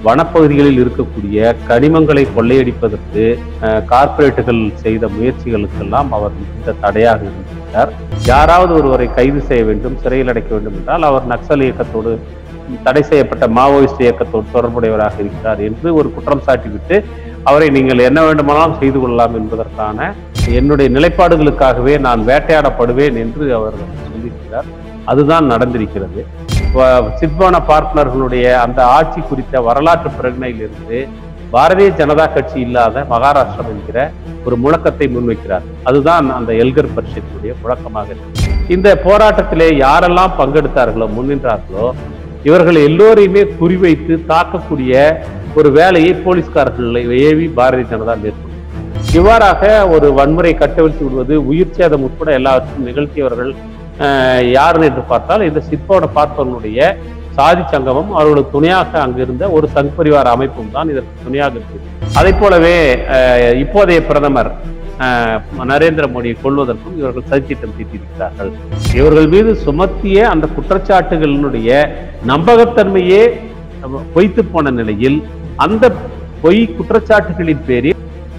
வனப்பகுதிகளில் இருக்கக்கூடிய கனிமங்களை கொள்ளையடிப்பதற்கு அஹ், கார்ப்பரேட்டுகள் செய்த முயற்சிகளுக்கெல்லாம் அவர் மிகுந்த தடையாக இருந்திருக்கிறார் யாராவது ஒருவரை கைது செய்ய வேண்டும் சிறையில் அடைக்க வேண்டும் என்றால் அவர் நக்சல் இயக்கத்தோடு தடை செய்யப்பட்ட மாவோயிஸ்ட் இயக்கத்தோடு தொடர்புடையவராக இருக்கிறார் என்று ஒரு குற்றம் சாட்டிவிட்டு அவரை நீங்கள் என்ன வேண்டுமானாலும் செய்து கொள்ளலாம் என்பதற்கான என்னுடைய நிலைப்பாடுகளுக்காகவே நான் வேட்டையாடப்படுவேன் என்று அவர் சொல்லியிருக்கிறார் அதுதான் நடந்திருக்கிறது வ- சித்வான பார்ட்னர்களுடைய அந்த ஆட்சி குறித்த வரலாற்று பிரகடனையிலிருந்து பாரதிய ஜனதா கட்சி இல்லாத மகாராஷ்டிரம் என்கிற ஒரு முழக்கத்தை முன்வைக்கிறார் அதுதான் அந்த எல்கர் பரிஷத்துடைய முழக்கமாக இருக்கு இந்த போராட்டத்திலே யாரெல்லாம் பங்கெடுத்தார்களோ முன்னின்றார்களோ இவர்கள் எல்லோரையுமே குறிவைத்து தாக்கக்கூடிய ஒரு வேலையை போலீஸ்காரர்களை ஏவி பாரதிய ஜனதா மேற்கொண்டது இவ்வாறாக ஒரு வன்முறை கட்டவிழ்த்து விடுவது உயிர் சேதம் உட்பட எல்லாவற்றையும் நிகழ்த்தியவர்கள் அஹ், யாருன்னு என்று பார்த்தால் இந்த சிற்போட பார்ப்பவர்களுடைய சாதி சங்கமம் அவர்களுக்கு துணையாக அங்கிருந்த ஒரு சங் பரிவார அமைப்பும் தான் இதற்கு துணையாக இருக்கு அதை போலவே அஹ், இப்போதைய பிரதமர் அஹ், நரேந்திர மோடியை கொள்வதற்கும் இவர்கள் சதித்திட்டம் தீட்டியிருக்கிறார்கள் இவர்கள் மீது சுமத்திய அந்த குற்றச்சாட்டுகளினுடைய நம்பகத்தன்மையே பொய்த்து போன நிலையில் அந்த பொய் குற்றச்சாட்டுகளின் பேரில்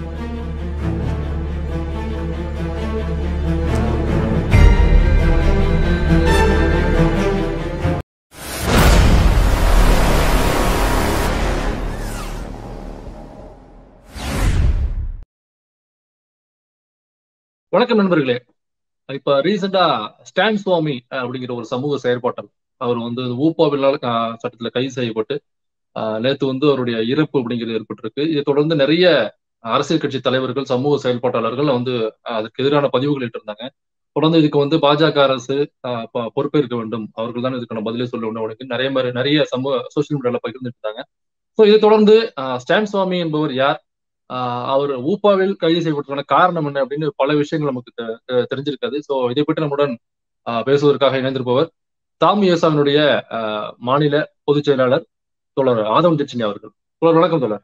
வணக்கம் நண்பர்களே இப்ப ரீசெண்டா ஸ்டான் சுவாமி அஹ், அப்படிங்கிற ஒரு சமூக செயற்பாட்டல் அவர் வந்து ஊப்பாவினால் அஹ், சட்டத்துல கைது செய்யப்பட்டு அஹ், நேத்து வந்து அவருடைய இறப்பு அப்படிங்கிறது ஏற்பட்டிருக்கு இதை தொடர்ந்து நிறைய அரசியல் கட்சி தலைவர்கள் சமூக செயல்பாட்டாளர்கள் வந்து அஹ், அதுக்கு எதிரான பதிவுகள் இருந்தாங்க தொடர்ந்து இதுக்கு வந்து பாஜக அரசு அஹ், பொ- பொறுப்பேற்க வேண்டும் அவர்கள் தான் இதுக்கான பதிலே சொல்ல வேண்டும் அப்படின்னு நிறைய மாதிரி நிறைய சமூக சோசியல் மீடியால பகிர்ந்துட்டு இருந்தாங்க ஸோ இதை தொடர்ந்து அஹ், ஸ்டான் சுவாமி என்பவர் யார் ஆஹ் அவர் ஊப்பாவில் கைது செய்யப்பட்டதுக்கான காரணம் என்ன அப்படின்னு பல விஷயங்கள் நமக்கு தெ- தெ- தெரிஞ்சிருக்காது ஸோ இதை பற்றி நம்முடன் ஆஹ் பேசுவதற்காக இணைந்திருப்பவர் தாம் யோசாவினுடைய ஆஹ் மாநில பொதுச் செயலாளர் தோழர் ஆதவன் ஜெச்சினி அவர்கள் தோழர் வணக்கம் தோழர்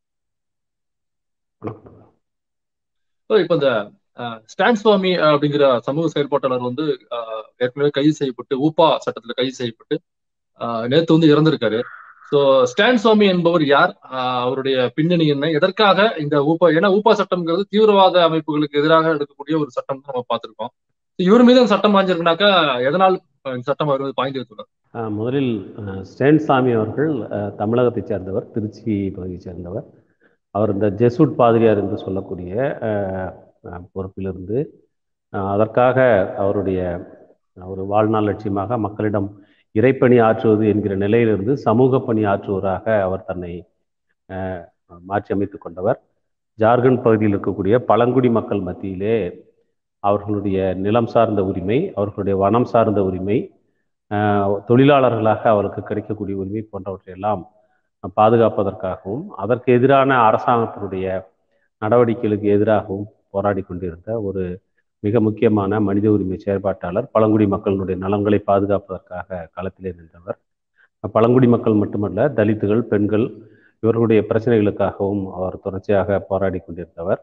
So, இப்ப இந்த ஆஹ் ஸ்டான் சுவாமி அப்படிங்கிற சமூக செயல்பாட்டாளர் வந்து ஆஹ் ஏற்கனவே கைது செய்யப்பட்டு ஊப்பா சட்டத்துல கைது செய்யப்பட்டு ஆஹ் நேத்து வந்து இறந்திருக்காரு சோ ஸ்டான் சுவாமி என்பவர் யார் ஆஹ் அவருடைய பின்னணி என்ன எதற்காக இந்த ஊப்பா ஏன்னா ஊப்பா சட்டம்ங்கிறது தீவிரவாத அமைப்புகளுக்கு எதிராக எடுக்கக்கூடிய ஒரு சட்டம் தான் நம்ம பார்த்திருக்கோம் இவர் மீது அந்த சட்டம் பாய்ஞ்சிருக்குனாக்கா எதனால் இந்த சட்டம் அவர் மீது பாய்ந்து இருக்கிறார் அஹ், முதலில் அஹ், ஸ்டேன் சாமி அவர்கள் அஹ், தமிழகத்தைச் சேர்ந்தவர் திருச்சி பகுதியைச் சேர்ந்தவர் அவர் இந்த ஜெசூட் பாதிரியார் என்று சொல்லக்கூடிய அஹ், அஹ், பொறுப்பிலிருந்து அஹ், அதற்காக அவருடைய ஒரு வாழ்நாள் லட்சியமாக மக்களிடம் இறைப்பணி ஆற்றுவது என்கிற நிலையிலிருந்து சமூக பணி ஆற்றுவராக அவர் தன்னை அஹ், மாற்றி அமைத்துக் கொண்டவர் ஜார்க்கண்ட் பகுதியில் இருக்கக்கூடிய பழங்குடி மக்கள் மத்தியிலே அவர்களுடைய நிலம் சார்ந்த உரிமை அவர்களுடைய வனம் சார்ந்த உரிமை அஹ், தொழிலாளர்களாக அவருக்கு கிடைக்கக்கூடிய உரிமை போன்றவற்றையெல்லாம் பாதுகாப்பதற்காகவும் அதற்கு எதிரான அரசாங்கத்தினுடைய நடவடிக்கைகளுக்கு எதிராகவும் போராடி கொண்டிருந்த ஒரு மிக முக்கியமான மனித உரிமை செயற்பாட்டாளர் பழங்குடி மக்களினுடைய நலன்களை பாதுகாப்பதற்காக களத்திலே நின்றவர் பழங்குடி மக்கள் மட்டுமல்ல தலித்துகள் பெண்கள் இவர்களுடைய பிரச்சனைகளுக்காகவும் அவர் தொடர்ச்சியாக போராடி கொண்டிருந்தவர்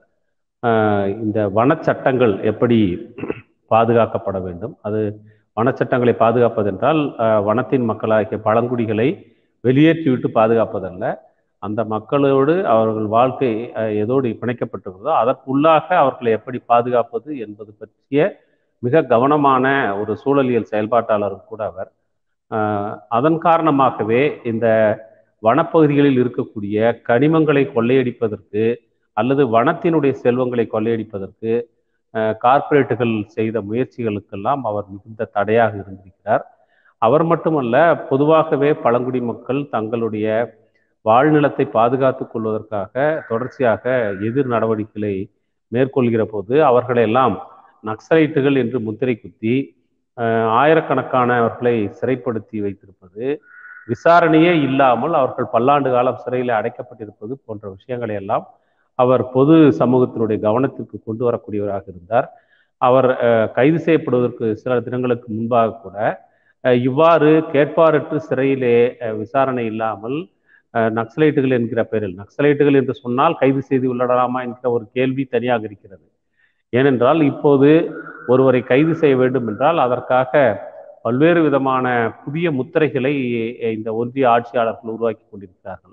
ஆஹ் இந்த வனச்சட்டங்கள் எப்படி பாதுகாக்கப்பட வேண்டும் அது வனச்சட்டங்களை பாதுகாப்பதென்றால் ஆஹ் வனத்தின் மக்களாகிய பழங்குடிகளை வெளியேற்றிவிட்டு பாதுகாப்பதல்ல அந்த மக்களோடு அவர்கள் வாழ்க்கை அஹ், எதோடு பிணைக்கப்பட்டிருக்கிறதோ அதற்குள்ளாக அவர்களை எப்படி பாதுகாப்பது என்பது பற்றிய மிக கவனமான ஒரு சூழலியல் செயல்பாட்டாளர் கூட அவர் ஆஹ், அதன் காரணமாகவே இந்த வனப்பகுதிகளில் இருக்கக்கூடிய கனிமங்களை கொள்ளையடிப்பதற்கு அல்லது வனத்தினுடைய செல்வங்களை கொள்ளையடிப்பதற்கு அஹ், கார்ப்பரேட்டுகள் செய்த முயற்சிகளுக்கெல்லாம் அவர் மிகுந்த தடையாக இருந்திருக்கிறார் அவர் மட்டுமல்ல பொதுவாகவே பழங்குடி மக்கள் தங்களுடைய வாழ்நிலத்தை பாதுகாத்துக் கொள்வதற்காக தொடர்ச்சியாக எதிர் நடவடிக்கைகளை மேற்கொள்கிற போது அவர்களெல்லாம் நக்சலைட்டுகள் என்று முத்திரை குத்தி அஹ், ஆயிரக்கணக்கானவர்களை சிறைப்படுத்தி வைத்திருப்பது விசாரணையே இல்லாமல் அவர்கள் பல்லாண்டு காலம் சிறையில் அடைக்கப்பட்டிருப்பது போன்ற விஷயங்களை எல்லாம் அவர் பொது சமூகத்தினுடைய கவனத்திற்கு கொண்டு வரக்கூடியவராக இருந்தார் அவர் அஹ், கைது செய்யப்படுவதற்கு சில தினங்களுக்கு முன்பாக கூட அஹ், இவ்வாறு கேட்பாரற்று சிறையிலே அஹ், விசாரணை இல்லாமல் அஹ், நக்சலைட்டுகள் என்கிற பெயரில் நக்சலைட்டுகள் என்று சொன்னால் கைது செய்து உள்ளடலாமா என்கிற ஒரு கேள்வி தனியாக இருக்கிறது ஏனென்றால் இப்போது ஒருவரை கைது செய்ய வேண்டும் என்றால் அதற்காக பல்வேறு விதமான புதிய முத்திரைகளை இந்த ஒன்றிய ஆட்சியாளர்கள் உருவாக்கி கொண்டிருக்கிறார்கள்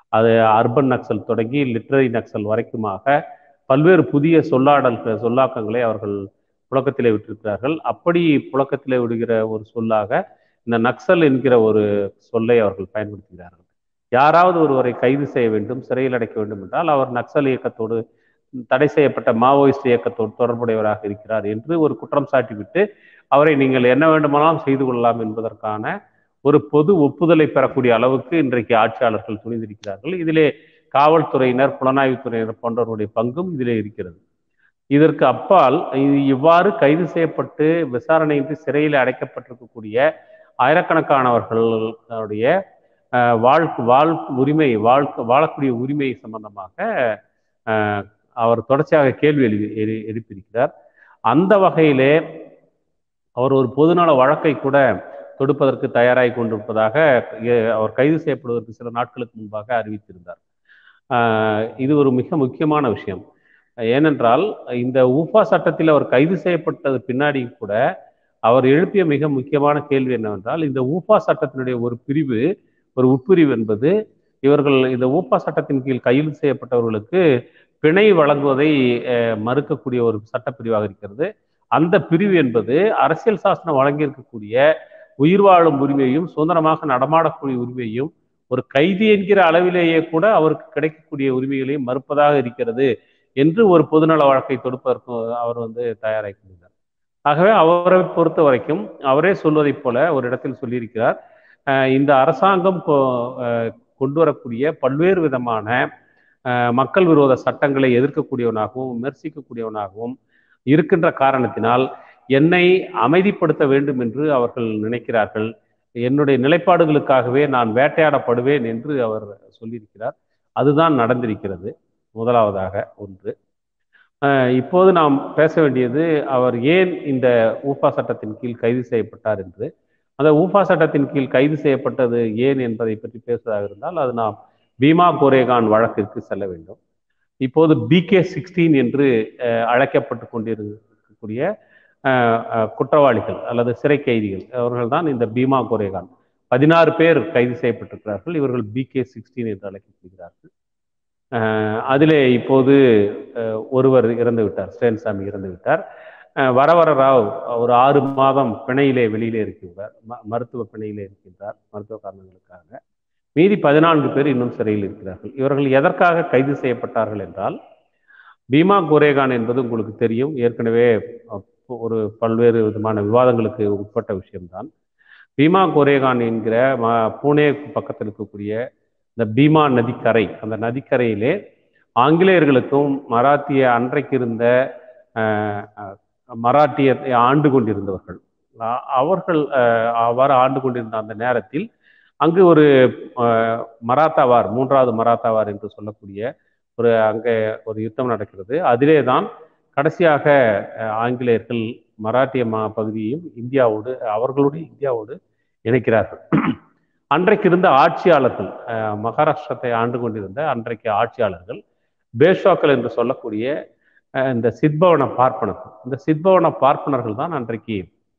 அது அர்பன் நக்சல் தொடங்கி லிட்ரரி நக்சல் வரைக்குமாக பல்வேறு புதிய சொல்லாடல்கள் சொல்லாக்கங்களை அவர்கள் புழக்கத்திலே விட்டிருக்கிறார்கள் அப்படி புழக்கத்திலே விடுகிற ஒரு சொல்லாக இந்த நக்சல் என்கிற ஒரு சொல்லை அவர்கள் பயன்படுத்துகிறார்கள் யாராவது ஒருவரை கைது செய்ய வேண்டும் சிறையில் அடைக்க வேண்டும் என்றால் அவர் நக்சல் இயக்கத்தோடு தடை செய்யப்பட்ட மாவோயிஸ்ட் இயக்கத்தோடு தொடர்புடையவராக இருக்கிறார் என்று ஒரு குற்றம் சாட்டிவிட்டு அவரை நீங்கள் என்ன வேண்டுமானாலும் செய்து கொள்ளலாம் என்பதற்கான ஒரு பொது ஒப்புதலை பெறக்கூடிய அளவுக்கு இன்றைக்கு ஆட்சியாளர்கள் துணிந்திருக்கிறார்கள் இதிலே காவல்துறையினர் புலனாய்வுத்துறையினர் போன்றவருடைய பங்கும் இதிலே இருக்கிறது இதற்கு அப்பால் இது இவ்வாறு கைது செய்யப்பட்டு விசாரணையின்றி சிறையில் அடைக்கப்பட்டிருக்கக்கூடிய ஆயிரக்கணக்கானவர்களுடைய வாழ் வாழ் உரிமை வாழ்க்கை வாழக்கூடிய உரிமை சம்பந்தமாக அவர் தொடர்ச்சியாக கேள்வி எழுதி எழு எழுப்பியிருக்கிறார் அந்த வகையிலே அவர் ஒரு பொதுநல வழக்கை கூட தொடுப்பதற்கு தயாராகி கொண்டிருப்பதாக அவர் கைது செய்யப்படுவதற்கு சில நாட்களுக்கு முன்பாக அறிவித்திருந்தார் இது ஒரு மிக முக்கியமான விஷயம் ஏனென்றால் இந்த ஊஃபா சட்டத்தில் அவர் கைது செய்யப்பட்டது பின்னாடி கூட அவர் எழுப்பிய மிக முக்கியமான கேள்வி என்னவென்றால் இந்த ஊஃபா சட்டத்தினுடைய ஒரு பிரிவு ஒரு உட்பிரிவு என்பது இவர்கள் இந்த ஊப்பா சட்டத்தின் கீழ் கைது செய்யப்பட்டவர்களுக்கு பிணை வழங்குவதை மறுக்கக்கூடிய ஒரு சட்டப்பிரிவாக இருக்கிறது அந்த பிரிவு என்பது அரசியல் சாசனம் வழங்கியிருக்கக்கூடிய உயிர் வாழும் உரிமையும் சுதந்திரமாக நடமாடக்கூடிய உரிமையும் ஒரு கைதி என்கிற அளவிலேயே கூட அவருக்கு கிடைக்கக்கூடிய உரிமைகளையும் மறுப்பதாக இருக்கிறது என்று ஒரு பொதுநல வழக்கை தொடுப்பதற்கு அவர் வந்து தயாராகி கொண்டார் ஆகவே அவரை பொறுத்த வரைக்கும் அவரே சொல்வதைப் போல ஒரு இடத்தில் சொல்லியிருக்கிறார் இந்த அரசாங்கம் கொண்டு வரக்கூடிய பல்வேறு விதமான மக்கள் விரோத சட்டங்களை எதிர்க்கக்கூடியவனாகவும் விமர்சிக்கக்கூடியவனாகவும் இருக்கின்ற காரணத்தினால் என்னை அமைதிப்படுத்த வேண்டும் என்று அவர்கள் நினைக்கிறார்கள் என்னுடைய நிலைப்பாடுகளுக்காகவே நான் வேட்டையாடப்படுவேன் என்று அவர் சொல்லியிருக்கிறார் அதுதான் நடந்திருக்கிறது முதலாவதாக ஒன்று இப்போது நாம் பேச வேண்டியது அவர் ஏன் இந்த ஊஃபா சட்டத்தின் கீழ் கைது செய்யப்பட்டார் என்று அந்த ஊஃபா சட்டத்தின் கீழ் கைது செய்யப்பட்டது ஏன் என்பதை பற்றி பேசுவதாக இருந்தால் அது நாம் பீமா கோரேகான் வழக்கிற்கு செல்ல வேண்டும் இப்போது பிகே சிக்ஸ்டீன் என்று அழைக்கப்பட்டு கொண்டிருக்கக்கூடிய குற்றவாளிகள் அல்லது சிறை கைதிகள் அவர்கள் தான் இந்த பீமா கோரேகான் பதினாறு பேர் கைது செய்யப்பட்டிருக்கிறார்கள் இவர்கள் பிகே சிக்ஸ்டீன் என்று அழைக்கப்படுகிறார்கள் அதிலே இப்போது ஒருவர் இறந்து விட்டார் ஸ்டேன்சாமி இறந்து விட்டார் வரவர ராவ் ஒரு ஆறு மாதம் பிணையிலே வெளியிலே இருக்கின்றார் மருத்துவ பிணையிலே இருக்கின்றார் மருத்துவ காரணங்களுக்காக மீதி பதினான்கு பேர் இன்னும் சிறையில் இருக்கிறார்கள் இவர்கள் எதற்காக கைது செய்யப்பட்டார்கள் என்றால் பீமா கோரேகான் என்பது உங்களுக்கு தெரியும் ஏற்கனவே ஒரு பல்வேறு விதமான விவாதங்களுக்கு உட்பட்ட விஷயம்தான் பீமா கோரேகான் என்கிற பூனே பக்கத்தில் இருக்கக்கூடிய இந்த பீமா நதிக்கரை அந்த நதிக்கரையிலே ஆங்கிலேயர்களுக்கும் மராத்திய அன்றைக்கு இருந்த மராட்டியத்தை ஆண்டு கொண்டிருந்தவர்கள் அவர்கள் அவ்வாறு ஆண்டு கொண்டிருந்த அந்த நேரத்தில் அங்கு ஒரு மராத்தாவார் மூன்றாவது மராத்தாவார் என்று சொல்லக்கூடிய ஒரு அங்கே ஒரு யுத்தம் நடக்கிறது அதிலே தான் கடைசியாக ஆங்கிலேயர்கள் மராட்டிய மா பகுதியையும் இந்தியாவோடு அவர்களுடைய இந்தியாவோடு இணைக்கிறார்கள் அன்றைக்கு இருந்த ஆட்சியாளர்கள் மகாராஷ்டிரத்தை ஆண்டு கொண்டிருந்த அன்றைக்கு ஆட்சியாளர்கள் பேஷ்வாக்கள் என்று சொல்லக்கூடிய இந்த சித்பவன பார்ப்பனர்கள் இந்த சித்பவன பார்ப்பனர்கள் தான் அன்றைக்கு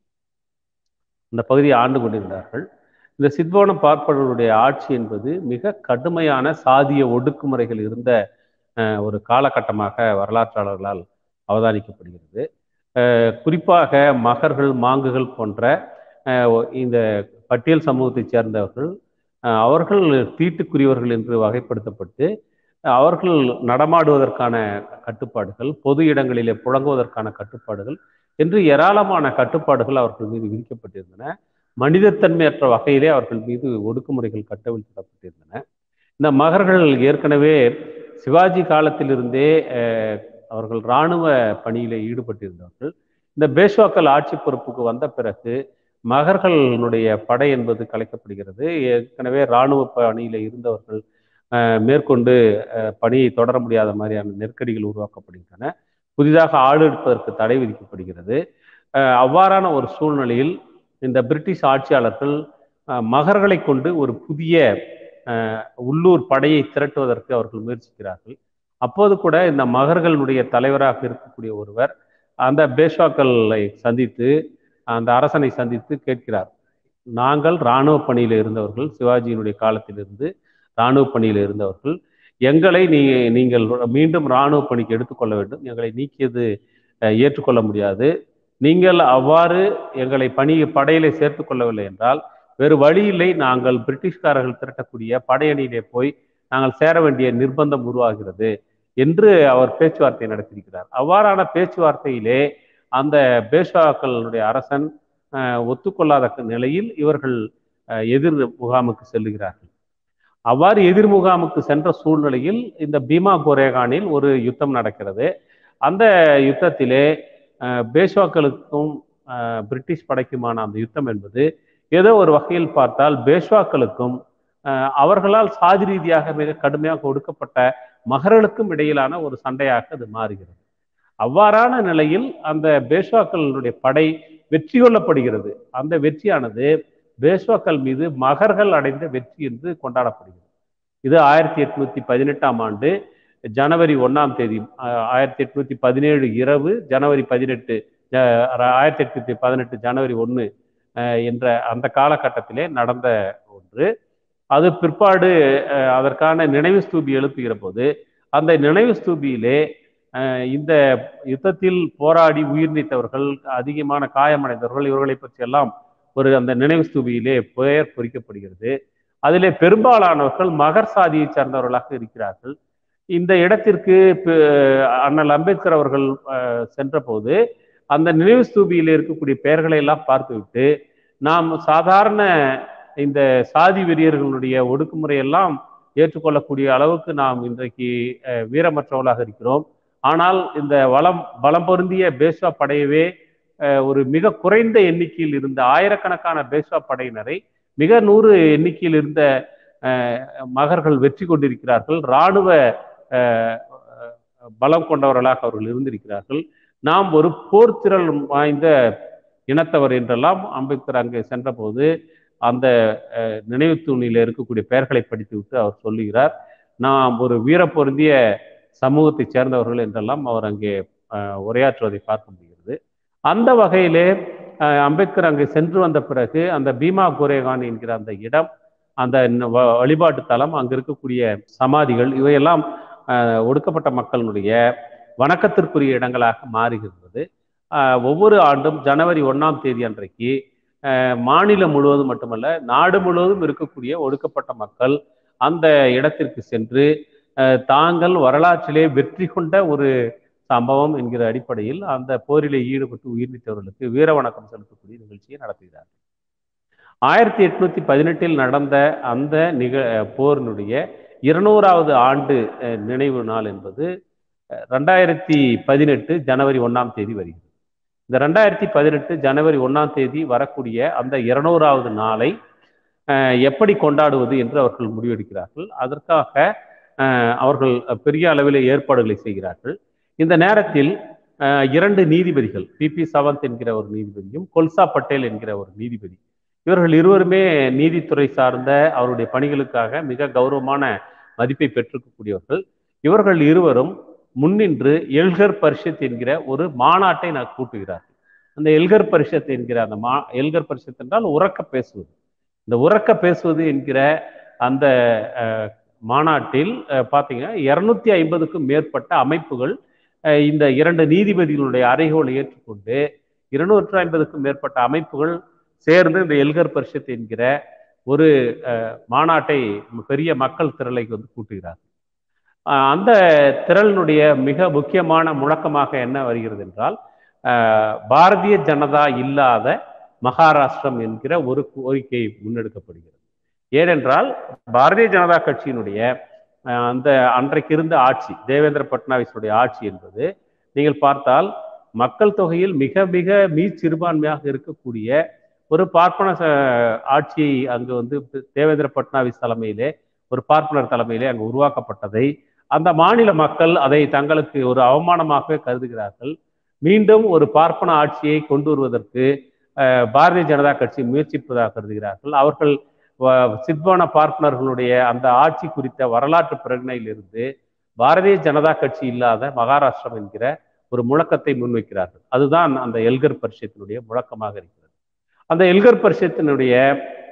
இந்த பகுதியை ஆண்டு கொண்டிருந்தார்கள் இந்த சித்பவன பார்ப்பனர்களுடைய ஆட்சி என்பது மிக கடுமையான சாதிய ஒடுக்குமுறைகள் இருந்த ஒரு காலகட்டமாக வரலாற்றாளர்களால் அவதானிக்கப்படுகிறது குறிப்பாக மகர்கள் மாங்குகள் போன்ற இந்த பட்டியல் சமூகத்தைச் சேர்ந்தவர்கள் அவர்கள் தீட்டுக்குரியவர்கள் என்று வகைப்படுத்தப்பட்டு அவர்கள் நடமாடுவதற்கான கட்டுப்பாடுகள் பொது இடங்களிலே புழங்குவதற்கான கட்டுப்பாடுகள் என்று ஏராளமான கட்டுப்பாடுகள் அவர்கள் மீது விதிக்கப்பட்டிருந்தன மனிதத்தன்மையற்ற வகையிலே அவர்கள் மீது ஒடுக்குமுறைகள் கட்டவிழ்த்திடப்பட்டிருந்தன இந்த மகர்கள் ஏற்கனவே சிவாஜி காலத்திலிருந்தே அவர்கள் இராணுவ பணியிலே ஈடுபட்டிருந்தவர்கள் இந்த பேஷ்வாக்கள் ஆட்சி பொறுப்புக்கு வந்த பிறகு மகர்களுடைய படை என்பது கலைக்கப்படுகிறது ஏற்கனவே இராணுவ பணியில இருந்தவர்கள் மேற்கொண்டு பணியை தொடர முடியாத மாதிரியான நெருக்கடிகள் உருவாக்கப்படுகின்றன புதிதாக ஆள் எடுப்பதற்கு தடை விதிக்கப்படுகிறது அவ்வாறான ஒரு சூழ்நிலையில் இந்த பிரிட்டிஷ் ஆட்சியாளர்கள் மகர்களை கொண்டு ஒரு புதிய உள்ளூர் படையை திரட்டுவதற்கு அவர்கள் முயற்சிக்கிறார்கள் அப்போது கூட இந்த மகர்களுடைய தலைவராக இருக்கக்கூடிய ஒருவர் அந்த பேஷ்வாக்களை சந்தித்து அந்த அரசனை சந்தித்து கேட்கிறார் நாங்கள் இராணுவ பணியில் இருந்தவர்கள் சிவாஜியினுடைய காலத்திலிருந்து இராணுவ பணியில் இருந்தவர்கள் எங்களை நீ நீங்கள் மீண்டும் இராணுவ பணிக்கு எடுத்துக்கொள்ள வேண்டும் எங்களை நீக்கியது அஹ், ஏற்றுக்கொள்ள முடியாது நீங்கள் அவ்வாறு எங்களை பணி படையிலே சேர்த்து கொள்ளவில்லை என்றால் வேறு வழி இல்லை நாங்கள் பிரிட்டிஷ்காரர்கள் திரட்டக்கூடிய படையணியிலே போய் நாங்கள் சேர வேண்டிய நிர்பந்தம் உருவாகிறது என்று அவர் பேச்சுவார்த்தை நடத்தியிருக்கிறார் அவ்வாறான பேச்சுவார்த்தையிலே அந்த பேஷ்வாக்களுடைய அரசன் அஹ், ஒத்துக்கொள்ளாத நிலையில் இவர்கள் அஹ், எதிர் முகாமுக்கு செல்லுகிறார்கள் அவ்வாறு எதிர் முகாமுக்கு சென்ற சூழ்நிலையில் இந்த பீமா கோரேகானில் ஒரு யுத்தம் நடக்கிறது அந்த யுத்தத்திலே அஹ், பேஷ்வாக்களுக்கும் அஹ், பிரிட்டிஷ் படைக்குமான அந்த யுத்தம் என்பது ஏதோ ஒரு வகையில் பார்த்தால் பேஷ்வாக்களுக்கும் அஹ், அவர்களால் சாதி ரீதியாக மிக கடுமையாக ஒடுக்கப்பட்ட மகர்களுக்கும் இடையிலான ஒரு சண்டையாக அது மாறுகிறது அவ்வாறான நிலையில் அந்த பேஷ்வாக்களுடைய படை வெற்றி கொள்ளப்படுகிறது அந்த வெற்றியானது பேஷ்வாக்கள் மீது மகர்கள் அடைந்த வெற்றி என்று கொண்டாடப்படுகிறது இது ஆயிரத்தி எட்நூத்தி பதினெட்டாம் ஆண்டு ஜனவரி ஒன்னாம் தேதி அஹ், ஆயிரத்தி எட்நூத்தி பதினேழு இரவு ஜனவரி பதினெட்டு அஹ், ஆயிரத்தி எட்நூத்தி பதினெட்டு ஜனவரி ஒன்று என்ற அந்த காலகட்டத்திலே நடந்த ஒன்று அது பிற்பாடு அஹ், அதற்கான நினைவு ஸ்தூபி எழுப்புகிற போது அந்த நினைவு ஸ்தூபியிலே அஹ், இந்த யுத்தத்தில் போராடி உயிர் நீத்தவர்கள் அதிகமான காயமடைந்தவர்கள் இவர்களை பற்றி எல்லாம் ஒரு அந்த நினைவு ஸ்தூபியிலே பெயர் பொறிக்கப்படுகிறது அதிலே பெரும்பாலானவர்கள் மகர் சாதியை சார்ந்தவர்களாக இருக்கிறார்கள் இந்த இடத்திற்கு ப- அண்ணல் அம்பேத்கர் அவர்கள் அஹ், சென்றபோது அந்த நினைவு ஸ்தூபியில் இருக்கக்கூடிய பெயர்களை எல்லாம் பார்த்துவிட்டு நாம் சாதாரண இந்த சாதி வெறியர்களுடைய ஒடுக்குமுறை எல்லாம் ஏற்றுக்கொள்ளக்கூடிய அளவுக்கு நாம் இன்றைக்கு அஹ், வீரமற்றவர்களாக இருக்கிறோம் ஆனால் இந்த வளம் பலம் பொருந்திய பேஷ்வா படையவே அஹ், ஒரு மிக குறைந்த எண்ணிக்கையில் இருந்த ஆயிரக்கணக்கான பேஷ்வா படையினரை மிக நூறு எண்ணிக்கையில் இருந்த அஹ், மகர்கள் வெற்றி கொண்டிருக்கிறார்கள் இராணுவ அஹ், அஹ், பலம் கொண்டவர்களாக அவர்கள் இருந்திருக்கிறார்கள் நாம் ஒரு போர்த்திரள் வாய்ந்த இனத்தவர் என்றெல்லாம் அம்பேத்கர் அங்கே சென்றபோது அந்த அஹ், நினைவு தூணில் இருக்கக்கூடிய பெயர்களை படித்துவிட்டு அவர் சொல்லுகிறார் நாம் ஒரு வீர பொருந்திய சமூகத்தைச் சேர்ந்தவர்கள் என்றெல்லாம் அவர் அங்கே அஹ், உரையாற்றுவதை பார்க்க முடிகிறது அந்த வகையிலே அஹ், அம்பேத்கர் அங்கே சென்று வந்த பிறகு அந்த பீமா கோரேகான் என்கிற அந்த இடம் அந்த ந- வ- வழிபாட்டு தலம் அங்க இருக்கக்கூடிய சமாதிகள் இவையெல்லாம் அஹ், ஒடுக்கப்பட்ட மக்களுடைய வணக்கத்திற்குரிய இடங்களாக மாறுகின்றது அஹ், ஒவ்வொரு ஆண்டும் ஜனவரி ஒண்ணாம் தேதி அன்றைக்கு அஹ், மாநிலம் முழுவதும் மட்டுமல்ல நாடு முழுவதும் இருக்கக்கூடிய ஒடுக்கப்பட்ட மக்கள் அந்த இடத்திற்கு சென்று அஹ், தாங்கள் வரலாற்றிலே வெற்றி கொண்ட ஒரு சம்பவம் என்கிற அடிப்படையில் அந்த போரிலே ஈடுபட்டு உயிர் நீத்தவர்களுக்கு வீர வணக்கம் செலுத்தக்கூடிய நிகழ்ச்சியை நடத்துகிறார் ஆயிரத்தி எட்நூத்தி பதினெட்டில் நடந்த அந்த நிக போரினுடைய இருநூறாவது ஆண்டு அஹ், நினைவு நாள் என்பது அஹ், ரெண்டாயிரத்தி பதினெட்டு ஜனவரி ஒண்ணாம் தேதி வருகிறது இந்த ரெண்டாயிரத்தி பதினெட்டு ஜனவரி ஒண்ணாம் தேதி வரக்கூடிய அந்த இருநூறாவது நாளை அஹ், எப்படி கொண்டாடுவது என்று அவர்கள் முடிவெடுக்கிறார்கள் அதற்காக அஹ், அவர்கள் பெரிய அளவில் ஏற்பாடுகளை செய்கிறார்கள் இந்த நேரத்தில் அஹ், இரண்டு நீதிபதிகள் பிபி சவந்த் என்கிற ஒரு நீதிபதியும் கொல்சா பட்டேல் என்கிற ஒரு நீதிபதி இவர்கள் இருவருமே நீதித்துறை சார்ந்த அவருடைய பணிகளுக்காக மிக கௌரவமான மதிப்பை பெற்றிருக்கக்கூடியவர்கள் இவர்கள் இருவரும் முன்னின்று எல்கர் பரிஷத் என்கிற ஒரு மாநாட்டை நான் கூட்டுகிறார்கள் அந்த எல்கர் பரிஷத் என்கிற அந்த மா எல்கர் பரிஷத் என்றால் உறக்க பேசுவது இந்த உறக்க பேசுவது என்கிற அந்த அஹ், மாநாட்டில் அஹ், பார்த்தீங்கன்னா இருநூத்தி ஐம்பதுக்கும் மேற்பட்ட அமைப்புகள் அஹ், இந்த இரண்டு நீதிபதிகளுடைய அறைகோலை ஏற்றுக்கொண்டு இருநூற்று ஐம்பதுக்கும் மேற்பட்ட அமைப்புகள் சேர்ந்து இந்த எல்கர் பரிஷத் என்கிற ஒரு அஹ், மாநாட்டை பெரிய மக்கள் திரளை வந்து கூட்டுகிறார் அஹ், அந்த திரளினுடைய மிக முக்கியமான முழக்கமாக என்ன வருகிறது என்றால் அஹ், பாரதிய ஜனதா இல்லாத மகாராஷ்டிரம் என்கிற ஒரு கோரிக்கை முன்னெடுக்கப்படுகிறது ஏனென்றால் பாரதிய ஜனதா கட்சியினுடைய அஹ், அந்த அன்றைக்கு இருந்த ஆட்சி தேவேந்திர பட்னாவிஸுடைய ஆட்சி என்பது நீங்கள் பார்த்தால் மக்கள் தொகையில் மிக மிக மீச்சிறுபான்மையாக இருக்கக்கூடிய ஒரு பார்ப்பன ச- ஆட்சியை அங்கு வந்து தேவேந்திர பட்னாவிஸ் தலைமையிலே ஒரு பார்ப்பனர் தலைமையிலே அங்கு உருவாக்கப்பட்டதை அந்த மாநில மக்கள் அதை தங்களுக்கு ஒரு அவமானமாகவே கருதுகிறார்கள் மீண்டும் ஒரு பார்ப்பன ஆட்சியை கொண்டு வருவதற்கு அஹ், பாரதிய ஜனதா கட்சி முயற்சிப்பதாக கருதுகிறார்கள் அவர்கள் வ- சித்வான பார்ப்பனர்களுடைய அந்த ஆட்சி குறித்த வரலாற்று பிரகடனையிலிருந்து பாரதிய ஜனதா கட்சி இல்லாத மகாராஷ்டிரம் என்கிற ஒரு முழக்கத்தை முன்வைக்கிறார்கள் அதுதான் அந்த எல்கர் பரிஷத்தினுடைய முழக்கமாக இருக்கிறது அந்த எல்கர் பரிஷத்தினுடைய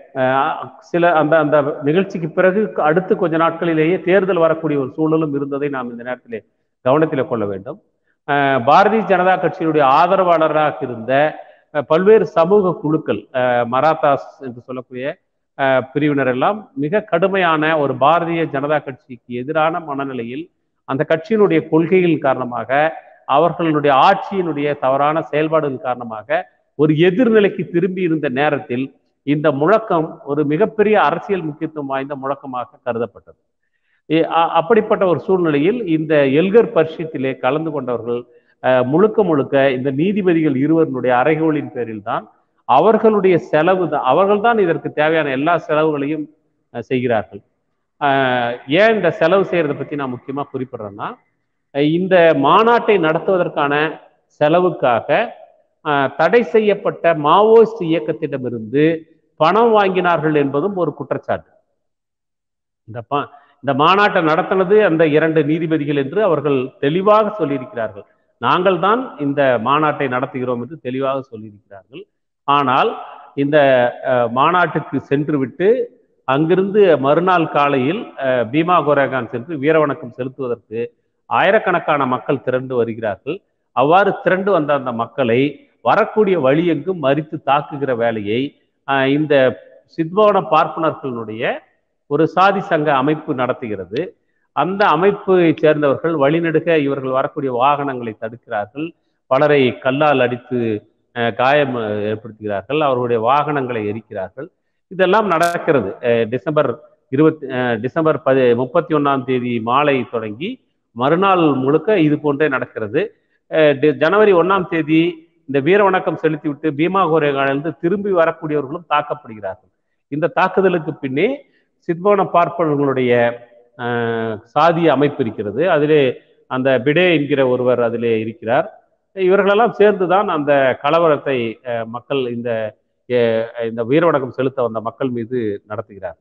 அஹ், சில அந்த அந்த நிகழ்ச்சிக்கு பிறகு அடுத்து கொஞ்ச நாட்களிலேயே தேர்தல் வரக்கூடிய ஒரு சூழலும் இருந்ததை நாம் இந்த நேரத்திலே கவனத்தில் கொள்ள வேண்டும் அஹ், பாரதிய ஜனதா கட்சியினுடைய ஆதரவாளராக இருந்த அஹ், பல்வேறு சமூக குழுக்கள் அஹ், மராத்தாஸ் என்று சொல்லக்கூடிய அஹ், பிரிவினர் எல்லாம் மிக கடுமையான ஒரு பாரதிய ஜனதா கட்சிக்கு எதிரான மனநிலையில் அந்த கட்சியினுடைய கொள்கைகள் காரணமாக அவர்களுடைய ஆட்சியினுடைய தவறான செயல்பாடுகள் காரணமாக ஒரு எதிர்நிலைக்கு திரும்பி இருந்த நேரத்தில் இந்த முழக்கம் ஒரு மிகப்பெரிய அரசியல் முக்கியத்துவம் வாய்ந்த முழக்கமாக கருதப்பட்டது இ- அ- அப்படிப்பட்ட ஒரு சூழ்நிலையில் இந்த எல்கர் பரிஷத்திலே கலந்து கொண்டவர்கள் அஹ், முழுக்க முழுக்க இந்த நீதிபதிகள் இருவருடைய அறைகோலின் பேரில் தான் அவர்களுடைய செலவு தான் அவர்கள் தான் இதற்கு தேவையான எல்லா செலவுகளையும் அஹ், செய்கிறார்கள் அஹ், ஏன் இந்த செலவு செய்யறதை பத்தி நான் முக்கியமா குறிப்பிடுறேன்னா அஹ், இந்த மாநாட்டை நடத்துவதற்கான செலவுக்காக அஹ், தடை செய்யப்பட்ட மாவோயிஸ்ட் இயக்கத்திடமிருந்து பணம் வாங்கினார்கள் என்பதும் ஒரு குற்றச்சாட்டு இந்த ப இந்த மாநாட்டை நடத்தினது அந்த இரண்டு நீதிபதிகள் என்று அவர்கள் தெளிவாக சொல்லியிருக்கிறார்கள் நாங்கள் தான் இந்த மாநாட்டை நடத்துகிறோம் என்று தெளிவாக சொல்லியிருக்கிறார்கள் ஆனால் இந்த அஹ், மாநாட்டுக்கு சென்று விட்டு அங்கிருந்து மறுநாள் காலையில் அஹ், பீமா கோரேகான் சென்று வீரவணக்கம் செலுத்துவதற்கு ஆயிரக்கணக்கான மக்கள் திரண்டு வருகிறார்கள் அவ்வாறு திரண்டு வந்த அந்த மக்களை வரக்கூடிய வழியெங்கும் மறித்து தாக்குகிற வேலையை அஹ், இந்த சித்பவன பார்ப்பனர்களுடைய ஒரு சாதி சங்க அமைப்பு நடத்துகிறது அந்த அமைப்பை சேர்ந்தவர்கள் வழிநெடுக இவர்கள் வரக்கூடிய வாகனங்களை தடுக்கிறார்கள் பலரை கல்லால் அடித்து அஹ், காயம் அஹ், ஏற்படுத்துகிறார்கள் அவர்களுடைய வாகனங்களை எரிக்கிறார்கள் இதெல்லாம் நடக்கிறது அஹ், டிசம்பர் இருபத்தி அஹ், டிசம்பர் பதி முப்பத்தி ஒன்னாம் தேதி மாலை தொடங்கி மறுநாள் முழுக்க இது போன்றே நடக்கிறது அஹ், டி- ஜனவரி ஒன்னாம் தேதி இந்த வீர வணக்கம் செலுத்திவிட்டு பீமா கோரேகாலிருந்து திரும்பி வரக்கூடியவர்களும் தாக்கப்படுகிறார்கள் இந்த தாக்குதலுக்கு பின்னே சித்பவன பார்ப்பவர்களுடைய அஹ், சாதிய அமைப்பு இருக்கிறது அதிலே அந்த பிடே என்கிற ஒருவர் அதிலே இருக்கிறார் இவர்களெல்லாம் சேர்ந்துதான் அந்த கலவரத்தை அஹ், மக்கள் இந்த அஹ், இந்த வீரவணக்கம் செலுத்த வந்த மக்கள் மீது நடத்துகிறார்கள்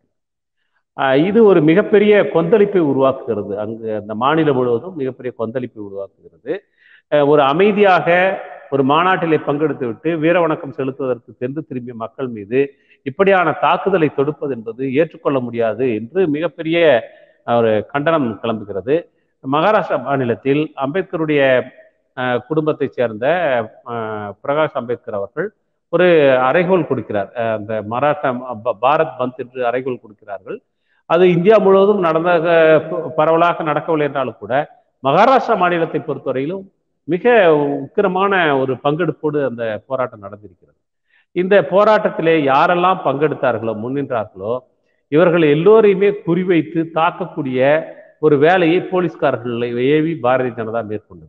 அஹ், இது ஒரு மிகப்பெரிய கொந்தளிப்பை உருவாக்குகிறது அங்கு அந்த மாநிலம் முழுவதும் மிகப்பெரிய கொந்தளிப்பை உருவாக்குகிறது அஹ், ஒரு அமைதியாக ஒரு மாநாட்டிலே பங்கெடுத்து விட்டு வீரவணக்கம் செலுத்துவதற்கு சென்று திரும்பிய மக்கள் மீது இப்படியான தாக்குதலை தொடுப்பது என்பது ஏற்றுக்கொள்ள முடியாது என்று மிகப்பெரிய ஒரு கண்டனம் கிளம்புகிறது மகாராஷ்டிரா மாநிலத்தில் அம்பேத்கருடைய அஹ், குடும்பத்தைச் சேர்ந்த அஹ், பிரகாஷ் அம்பேத்கர் அவர்கள் ஒரு அறைகோல் கொடுக்கிறார் அஹ், அந்த மராட்டா ப- பாரத் பந்த் என்று அறைகோல் கொடுக்கிறார்கள் அது இந்தியா முழுவதும் நடந்த ப- பரவலாக நடக்கவில்லை என்றாலும் கூட மகாராஷ்டிரா மாநிலத்தை பொறுத்தவரையிலும் மிக உக்கிரமான ஒரு பங்கெடுப்போடு அந்த போராட்டம் நடந்திருக்கிறது இந்த போராட்டத்திலே யாரெல்லாம் பங்கெடுத்தார்களோ முன்னின்றார்களோ இவர்கள் எல்லோரையுமே குறிவைத்து தாக்கக்கூடிய ஒரு வேலையை போலீஸ்காரர்களை ஏவி பாரதிய ஜனதா மேற்கொண்டது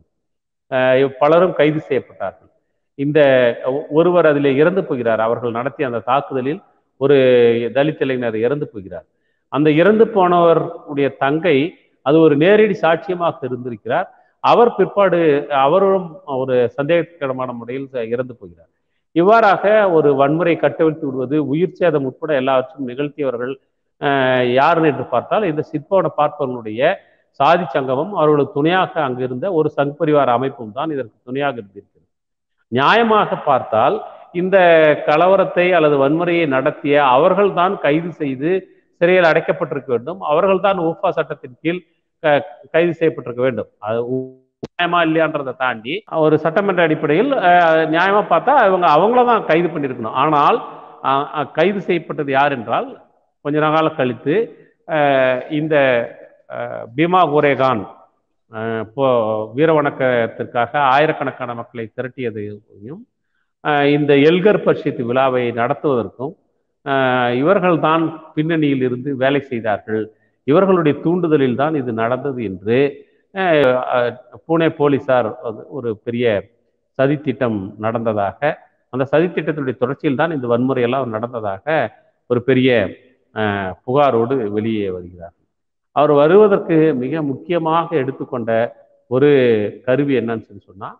அஹ் பலரும் கைது செய்யப்பட்டார்கள் இந்த ஒருவர் அதில் இறந்து போகிறார் அவர்கள் நடத்திய அந்த தாக்குதலில் ஒரு தலித் இளைஞர் இறந்து போகிறார் அந்த இறந்து போனவருடைய தங்கை அது ஒரு நேரடி சாட்சியமாக இருந்திருக்கிறார் அவர் பிற்பாடு அவரும் ஒரு சந்தேகத்திடமான முறையில் இறந்து போகிறார் இவ்வாறாக ஒரு வன்முறை கட்டவிழ்த்து விடுவது உயிர் சேதம் உட்பட எல்லாவற்றையும் நிகழ்த்தியவர்கள் அஹ், யாருன்னு என்று பார்த்தால் இந்த சிற்போட பார்ப்பவர்களுடைய சாதி சங்கமும் அவர்களுக்கு துணையாக அங்கிருந்த ஒரு சங் பரிவார அமைப்பும் தான் இதற்கு துணையாக இருந்திருக்கிறது நியாயமாக பார்த்தால் இந்த கலவரத்தை அல்லது வன்முறையை நடத்திய அவர்கள் தான் கைது செய்து சிறையில் அடைக்கப்பட்டிருக்க வேண்டும் அவர்கள் தான் ஊஃபா சட்டத்தின் கீழ் க- கைது செய்யப்பட்டிருக்க வேண்டும் அது நியாயமா இல்லையான்றதை தாண்டி ஒரு சட்டமன்ற அடிப்படையில் அஹ், நியாயமா பார்த்தா அவங்க அவங்கள தான் கைது பண்ணியிருக்கணும் ஆனால் அஹ், அஹ், கைது செய்யப்பட்டது யார் என்றால் கொஞ்ச காலம் கழித்து அஹ், இந்த அஹ், பீமா கோரேகான் அஹ், இப்போ வீர வணக்கத்திற்காக ஆயிரக்கணக்கான மக்களை திரட்டியதையும் அஹ், இந்த எல்கர் பரிஷத்து விழாவை நடத்துவதற்கும் அஹ், இவர்கள்தான் பின்னணியில் இருந்து வேலை செய்தார்கள் இவர்களுடைய தூண்டுதலில் தான் இது நடந்தது என்று அஹ், அஹ், பூனே போலீசார் வந்து ஒரு பெரிய சதித்திட்டம் நடந்ததாக அந்த சதித்திட்டத்தினுடைய தொடர்ச்சியில் தான் இந்த வன்முறையெல்லாம் நடந்ததாக ஒரு பெரிய அஹ், புகாரோடு வெளியே வருகிறார் அவர் வருவதற்கு மிக முக்கியமாக எடுத்துக்கொண்ட ஒரு கருவி என்னன்னு சொல்லி சொன்னா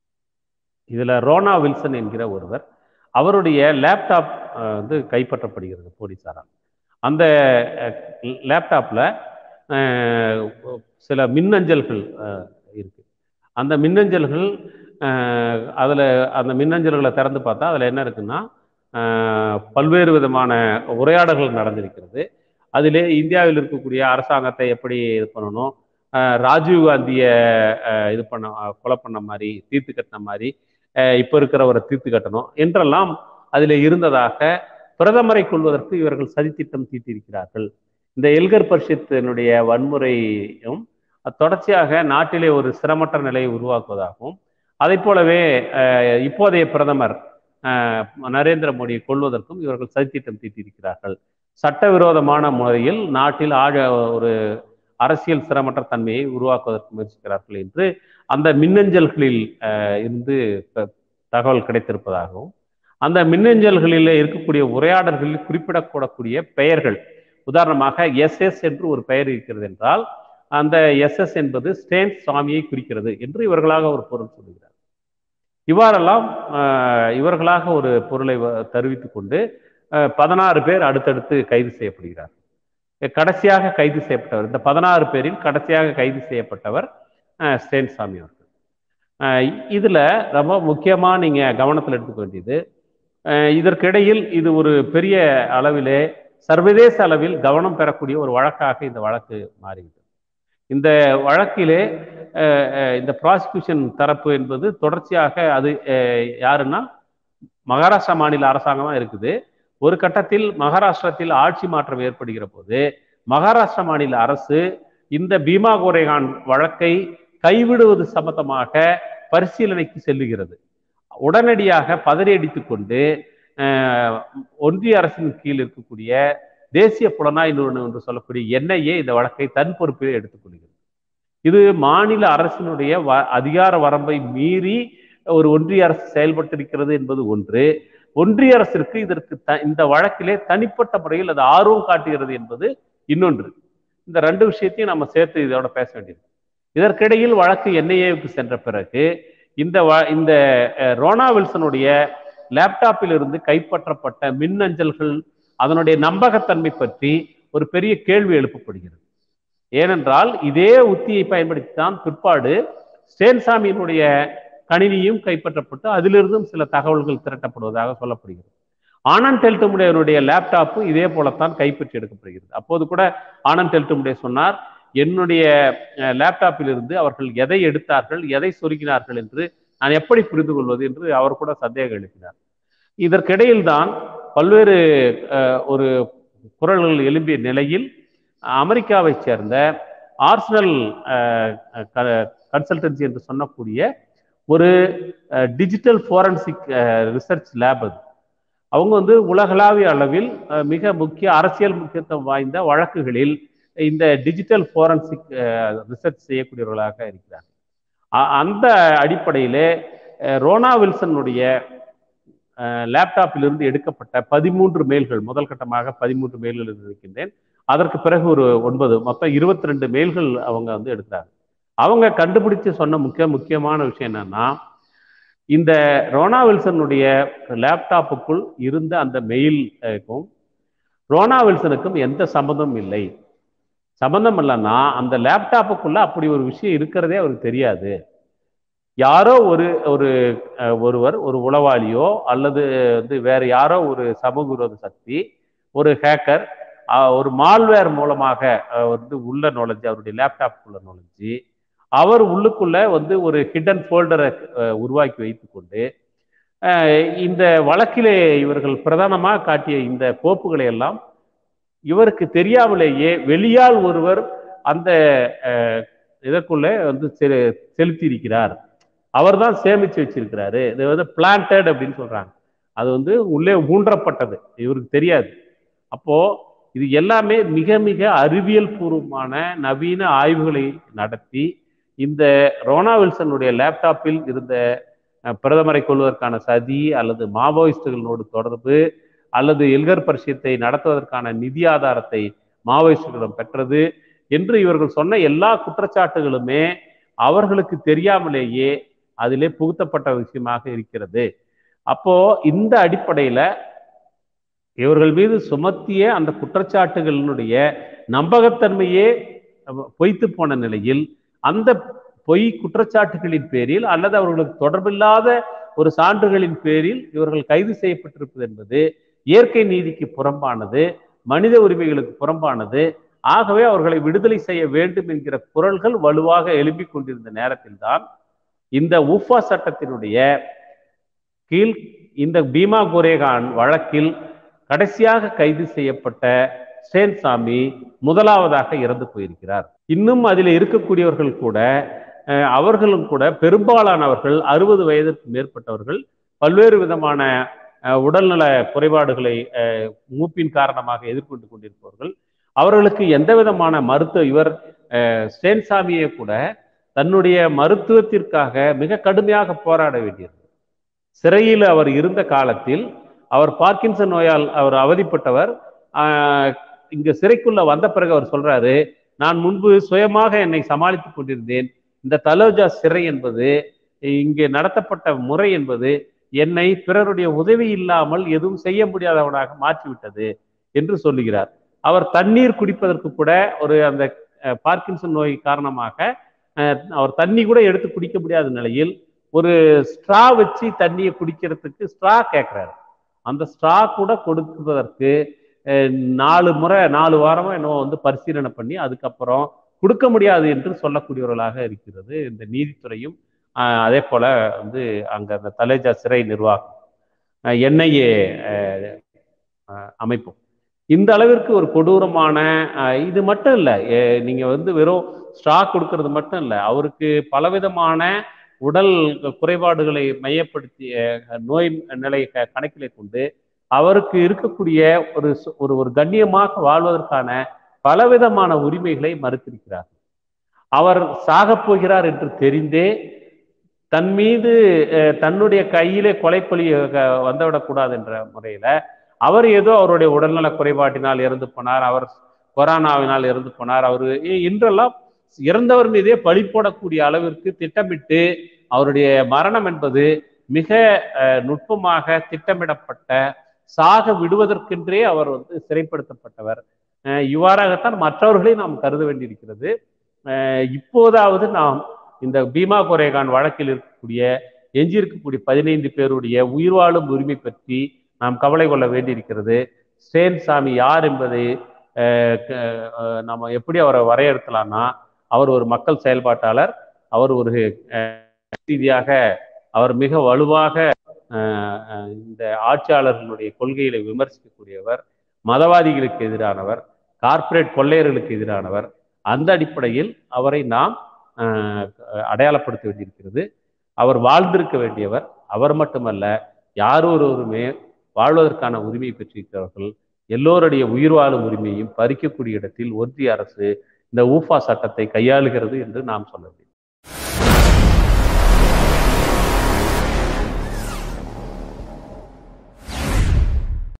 இதுல ரோனா வில்சன் என்கிற ஒருவர் அவருடைய லேப்டாப் அஹ், வந்து கைப்பற்றப்படுகிறது போலீசாரால் அந்த லேப்டாப்ல சில மின்னஞ்சல்கள் அஹ், இருக்கு அந்த மின்னஞ்சல்கள் அஹ், அதுல அந்த மின்னஞ்சல்களை திறந்து பார்த்தா அதுல என்ன இருக்குன்னா ஆஹ், பல்வேறு விதமான உரையாடல்கள் நடந்திருக்கிறது அதிலே இந்தியாவில் இருக்கக்கூடிய அரசாங்கத்தை எப்படி இது பண்ணணும் ஆஹ், ராஜீவ் காந்தியை ஆஹ், இது பண்ண ஆஹ், கொலை பண்ண மாதிரி தீர்த்து கட்டின மாதிரி ஆஹ், இப்போ இருக்கிறவரை தீர்த்து கட்டணும் என்றெல்லாம் அதில் இருந்ததாக பிரதமரை கொள்வதற்கு இவர்கள் சதித்திட்டம் தீட்டியிருக்கிறார்கள் இந்த எல்கர் பரிஷத்தினுடைய வன்முறையும் தொடர்ச்சியாக நாட்டிலே ஒரு சிரமற்ற நிலையை உருவாக்குவதாகவும் அதை போலவே அஹ், இப்போதைய பிரதமர் அஹ், நரேந்திர மோடியை கொள்வதற்கும் இவர்கள் சதித்திட்டம் தீட்டியிருக்கிறார்கள் சட்டவிரோதமான முறையில் நாட்டில் ஆழ ஒரு அரசியல் சிரமற்ற தன்மையை உருவாக்குவதற்கு முயற்சிக்கிறார்கள் என்று அந்த மின்னஞ்சல்களில் அஹ், இருந்து த- தகவல் கிடைத்திருப்பதாகவும் அந்த மின்னஞ்சல்களில் இருக்கக்கூடிய உரையாடல்களில் குறிப்பிடக்கூடக்கூடிய பெயர்கள் உதாரணமாக எஸ்எஸ் என்று ஒரு பெயர் இருக்கிறது என்றால் அந்த எஸ்எஸ் என்பது ஸ்டேன் சுவாமியை குறிக்கிறது என்று இவர்களாக ஒரு பொருள் சொல்லுகிறார் இவ்வாறெல்லாம் ஆஹ், இவர்களாக ஒரு பொருளை வ- தெரிவித்துக் கொண்டு ஆஹ், பதினாறு பேர் அடுத்தடுத்து கைது செய்யப்படுகிறார் கடைசியாக கைது செய்யப்பட்டவர் இந்த பதினாறு பேரில் கடைசியாக கைது செய்யப்பட்டவர் ஆஹ், ஸ்டேன் சாமி அவர்கள் ஆஹ், இதுல ரொம்ப முக்கியமா நீங்க கவனத்தில் எடுத்துக்க வேண்டியது ஆஹ், இதற்கிடையில் இது ஒரு பெரிய அளவிலே சர்வதேச அளவில் கவனம் பெறக்கூடிய ஒரு வழக்காக இந்த வழக்கு மாறிவிட்டது இந்த வழக்கிலே அஹ், அஹ், இந்த ப்ராசிக்யூஷன் தரப்பு என்பது தொடர்ச்சியாக அது அஹ், யாருன்னா மகாராஷ்டிரா மாநில அரசாங்கமா இருக்குது ஒரு கட்டத்தில் மகாராஷ்டிரத்தில் ஆட்சி மாற்றம் ஏற்படுகிற போது மகாராஷ்டிரா மாநில அரசு இந்த பீமா கோரேகான் வழக்கை கைவிடுவது சம்பந்தமாக பரிசீலனைக்கு செல்லுகிறது உடனடியாக பதறியடித்துக் கொண்டு அஹ், ஒன்றிய அரசின் கீழ் இருக்கக்கூடிய தேசிய புலனாய்வு நிறுவனம் என்று சொல்லக்கூடிய என்ஐஏ இந்த வழக்கை தன் பொறுப்பில் எடுத்துக்கொள்கிறது இது மாநில அரசினுடைய வ அதிகார வரம்பை மீறி ஒரு ஒன்றிய அரசு செயல்பட்டிருக்கிறது என்பது ஒன்று ஒன்றிய அரசிற்கு இதற்கு த இந்த வழக்கிலே தனிப்பட்ட முறையில் அது ஆர்வம் காட்டுகிறது என்பது இன்னொன்று இந்த ரெண்டு விஷயத்தையும் நம்ம சேர்த்து இதோட பேச வேண்டியது இதற்கிடையில் வழக்கு என்ஐஏவுக்கு சென்ற பிறகு இந்த வ இந்த அஹ், ரோனா வில்சனுடைய லேப்டாப்பில் இருந்து கைப்பற்றப்பட்ட மின்னஞ்சல்கள் அதனுடைய நம்பகத்தன்மை பற்றி ஒரு பெரிய கேள்வி எழுப்பப்படுகிறது ஏனென்றால் இதே உத்தியை பயன்படுத்தி தான் பிற்பாடு ஸ்டேன்சாமியினுடைய கணினியும் கைப்பற்றப்பட்டு அதிலிருந்தும் சில தகவல்கள் திரட்டப்படுவதாக சொல்லப்படுகிறது ஆனந்த் டெல்டமுடையவருடைய லேப்டாப்பு இதே போலத்தான் கைப்பற்றி எடுக்கப்படுகிறது அப்போது கூட ஆனந்த் டெல்டமுடைய சொன்னார் என்னுடைய அஹ், லேப்டாப்பில் இருந்து அவர்கள் எதை எடுத்தார்கள் எதை சொருகினார்கள் என்று நான் எப்படி புரிந்து கொள்வது என்று அவர் கூட சந்தேகம் எழுப்பினார் இதற்கிடையில் தான் பல்வேறு அஹ், ஒரு குரல்கள் எழும்பிய நிலையில் அமெரிக்காவைச் சேர்ந்த ஆர்சனல் கன்சல்டன்சி என்று சொல்லக்கூடிய ஒரு டிஜிட்டல் ஃபோரன்சிக் ரிசர்ச் லேப் அது அவங்க வந்து உலகளாவிய அளவில் அஹ், மிக முக்கிய அரசியல் முக்கியத்துவம் வாய்ந்த வழக்குகளில் இந்த டிஜிட்டல் ஃபோரன்சிக் ரிசர்ச் செய்யக்கூடியவர்களாக இருக்கிறார் அ- அந்த அடிப்படையிலே அஹ், ரோனா வில்சனுடைய லேப்டாப்பிலிருந்து எடுக்கப்பட்ட பதிமூன்று மெயில்கள் முதல் கட்டமாக பதிமூன்று மெயில்கள் இருக்கின்றேன் அதற்கு பிறகு ஒரு ஒன்பது மொத்தம் இருபத்தி ரெண்டு மெயில்கள் அவங்க வந்து எடுக்கிறாங்க அவங்க கண்டுபிடிச்சு சொன்ன முக்கிய முக்கியமான விஷயம் என்னன்னா இந்த ரோனா வில்சனுடைய லேப்டாப்புக்குள் இருந்த அந்த மெயிலுக்கும் ரோனா வில்சனுக்கும் எந்த சம்பந்தமும் இல்லை சம்பந்தம் இல்லைன்னா அந்த லேப்டாப்புக்குள்ள அப்படி ஒரு விஷயம் இருக்கிறதே அவருக்கு தெரியாது யாரோ ஒரு ஒரு அஹ், ஒருவர் ஒரு உளவாளியோ அல்லது வந்து வேற யாரோ ஒரு சமூக விரோத சக்தி ஒரு ஹேக்கர் ஒரு மால்வேர் மூலமாக அஹ், வந்து உள்ள நுழைஞ்சு அவருடைய லேப்டாப்புக்குள்ள நுழைஞ்சு அவர் உள்ளுக்குள்ள வந்து ஒரு ஹிடன் ஃபோல்டரை உருவாக்கி வைத்துக்கொண்டு அஹ், இந்த வழக்கிலே இவர்கள் பிரதானமாக காட்டிய இந்த கோப்புகளை எல்லாம் இவருக்கு தெரியாமலேயே வெளியால் ஒருவர் அந்த அஹ், இதற்குள்ளே வந்து செ- செலுத்தி இருக்கிறார் அவர் தான் சேமிச்சு வச்சிருக்கிறாரு இது வந்து பிளான்டட் அப்படின்னு சொல்றாங்க அது வந்து உள்ளே ஊன்றப்பட்டது இவருக்கு தெரியாது அப்போ இது எல்லாமே மிக மிக அறிவியல் பூர்வமான நவீன ஆய்வுகளை நடத்தி இந்த ரோனா வில்சனுடைய லேப்டாப்பில் இருந்த அஹ், பிரதமரை கொள்வதற்கான சதி அல்லது மாவோயிஸ்டுகளோடு தொடர்பு அல்லது எல்கர் பரிசயத்தை நடத்துவதற்கான நிதி ஆதாரத்தை மாவோயிஸ்டுகளிடம் பெற்றது என்று இவர்கள் சொன்ன எல்லா குற்றச்சாட்டுகளுமே அவர்களுக்கு தெரியாமலேயே அதிலே புகுத்தப்பட்ட விஷயமாக இருக்கிறது அப்போ இந்த அடிப்படையில இவர்கள் மீது சுமத்திய அந்த குற்றச்சாட்டுகளினுடைய நம்பகத்தன்மையே அஹ், பொய்த்து போன நிலையில் அந்த பொய் குற்றச்சாட்டுகளின் பேரில் அல்லது அவர்களுக்கு தொடர்பில்லாத ஒரு சான்றுகளின் பேரில் இவர்கள் கைது செய்யப்பட்டிருப்பது என்பது இயற்கை நீதிக்கு புறம்பானது மனித உரிமைகளுக்கு புறம்பானது ஆகவே அவர்களை விடுதலை செய்ய வேண்டும் என்கிற குரல்கள் வலுவாக எழும்பிக் கொண்டிருந்த நேரத்தில்தான் இந்த உஃபா சட்டத்தினுடைய கீழ் இந்த பீமா குரேகான் வழக்கில் கடைசியாக கைது செய்யப்பட்ட சேன்சாமி முதலாவதாக இறந்து போயிருக்கிறார் இன்னும் அதில் இருக்கக்கூடியவர்கள் கூட அஹ், அவர்களும் கூட பெரும்பாலானவர்கள் அறுபது வயதிற்கு மேற்பட்டவர்கள் பல்வேறு விதமான அஹ், உடல்நல குறைபாடுகளை அஹ், மூப்பின் காரணமாக எதிர்கொண்டு கொண்டிருப்பவர்கள் அவர்களுக்கு எந்த விதமான மருத்துவ இவர் அஹ், சேன்சாமியை கூட தன்னுடைய மருத்துவத்திற்காக மிக கடுமையாக போராட வேண்டியது சிறையில் அவர் இருந்த காலத்தில் அவர் பார்க்கின்சன் நோயால் அவர் அவதிப்பட்டவர் ஆஹ், இங்க சிறைக்குள்ள வந்த பிறகு அவர் சொல்றாரு நான் முன்பு சுயமாக என்னை சமாளித்துக் கொண்டிருந்தேன் இந்த தலோஜா சிறை என்பது இங்கே நடத்தப்பட்ட முறை என்பது என்னை பிறருடைய உதவி இல்லாமல் எதுவும் செய்ய முடியாதவனாக மாற்றிவிட்டது என்று சொல்லுகிறார் அவர் தண்ணீர் குடிப்பதற்கு கூட ஒரு அந்த அஹ், பார்க்கின்சன் நோய் காரணமாக அஹ், அவர் தண்ணி கூட எடுத்து குடிக்க முடியாத நிலையில் ஒரு ஸ்ட்ரா வச்சு தண்ணியை குடிக்கிறதுக்கு ஸ்ட்ரா கேட்குறாரு அந்த ஸ்ட்ரா கூட கொடுப்பதற்கு அஹ், நாலு முறை நாலு வாரமா என்னவோ வந்து பரிசீலனை பண்ணி அதுக்கப்புறம் கொடுக்க முடியாது என்று சொல்லக்கூடியவர்களாக இருக்கிறது இந்த நீதித்துறையும் அஹ், அதே போல வந்து அங்க அந்த தலேஜா சிறை நிர்வாகம் என்ஐஏ அமைப்பும் இந்த அளவிற்கு ஒரு கொடூரமான அஹ், இது மட்டும் இல்லை நீங்க வந்து வெறும் ஸ்ட்ரா கொடுக்கறது மட்டும் இல்லை அவருக்கு பலவிதமான உடல் குறைபாடுகளை மையப்படுத்திய நோய் நிலையை க- கணக்கிலே கொண்டு அவருக்கு இருக்கக்கூடிய ஒரு சு- ஒரு ஒரு கண்ணியமாக வாழ்வதற்கான பலவிதமான உரிமைகளை மறுத்திருக்கிறார் அவர் சாகப் போகிறார் என்று தெரிந்தே தன் மீது அஹ், தன்னுடைய கையிலே கொலைப்பலி அஹ், வந்துவிடக்கூடாது என்ற முறையில அவர் ஏதோ அவருடைய உடல்நல குறைபாட்டினால் இறந்து போனார் அவர் கொரோனாவினால் இறந்து போனார் அவர் இன்றெல்லாம் இறந்தவர் மீதே பழி போடக்கூடிய அளவிற்கு திட்டமிட்டு அவருடைய மரணம் என்பது மிக அஹ், நுட்பமாக திட்டமிடப்பட்ட சாக விடுவதற்கென்றே அவர் வந்து சிறைப்படுத்தப்பட்டவர் அஹ், இவ்வாறாகத்தான் மற்றவர்களை நாம் கருத வேண்டியிருக்கிறது அஹ், இப்போதாவது நாம் இந்த பீமா கொரேகான் வழக்கில் இருக்கக்கூடிய எஞ்சியிருக்கக்கூடிய பதினைந்து பேருடைய உயிர் வாழும் உரிமை பற்றி நாம் கவலை கொள்ள வேண்டியிருக்கிறது ஸ்டேன் சாமி யார் என்பதை அஹ், க- அஹ், நம்ம எப்படி அவரை வரையறுக்கலாம்னா அவர் ஒரு மக்கள் செயல்பாட்டாளர் அவர் ஒரு அஹ், ரீதியாக அவர் மிக வலுவாக அஹ், அஹ், இந்த ஆட்சியாளர்களுடைய கொள்கைகளை விமர்சிக்கக்கூடியவர் மதவாதிகளுக்கு எதிரானவர் கார்ப்பரேட் கொள்ளையர்களுக்கு எதிரானவர் அந்த அடிப்படையில் அவரை நாம் அஹ், அடையாளப்படுத்த வேண்டியிருக்கிறது அவர் வாழ்ந்திருக்க வேண்டியவர் அவர் மட்டுமல்ல யார் ஒருவருமே வாழ்வதற்கான உரிமை பெற்றிருக்கிறவர்கள் எல்லோருடைய உயிர் வாழும் உரிமையும் பறிக்கக்கூடிய இடத்தில் ஒன்றிய அரசு இந்த ஊஃபா சட்டத்தை கையாளுகிறது என்று நாம் சொல்ல முடியும்